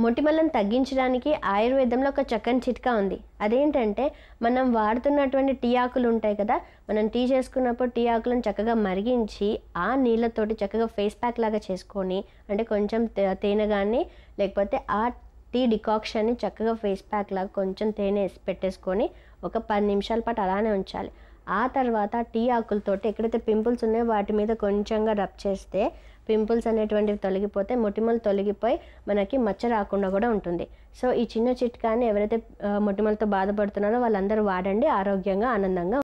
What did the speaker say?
మొటిమలను తగ్గించడానికి ఆయుర్వేదంలో ఒక చక్కని చిట్కా ఉంది అదేంటంటే మనం వాడుతున్నటువంటి టీ ఆకులు ఉంటాయి కదా మనం టీ చేసుకున్నప్పుడు టీ ఆకులను చక్కగా మరిగించి ఆ నీళ్ళతోటి చక్కగా ఫేస్ ప్యాక్ లాగా చేసుకొని అంటే కొంచెం తే- తేనె కానీ లేకపోతే ఆ టీ డికాక్షన్ని చక్కగా ఫేస్ ప్యాక్ లాగా కొంచెం తేనె వేసి పెట్టేసుకొని ఒక పది నిమిషాల పాటు అలానే ఉంచాలి ఆ తర్వాత టీ ఆకులతోటి ఎక్కడైతే పింపుల్స్ ఉన్నాయో వాటి మీద కొంచెంగా రబ్ చేస్తే పింపుల్స్ అనేటువంటివి తొలగిపోతే మొటిమలు తొలగిపోయి మనకి మచ్చ రాకుండా కూడా ఉంటుంది సో ఈ చిన్న చిట్కాని ఎవరైతే ఆ, మొటిమలతో బాధపడుతున్నారో వాళ్ళందరూ వాడండి ఆరోగ్యంగా ఆనందంగా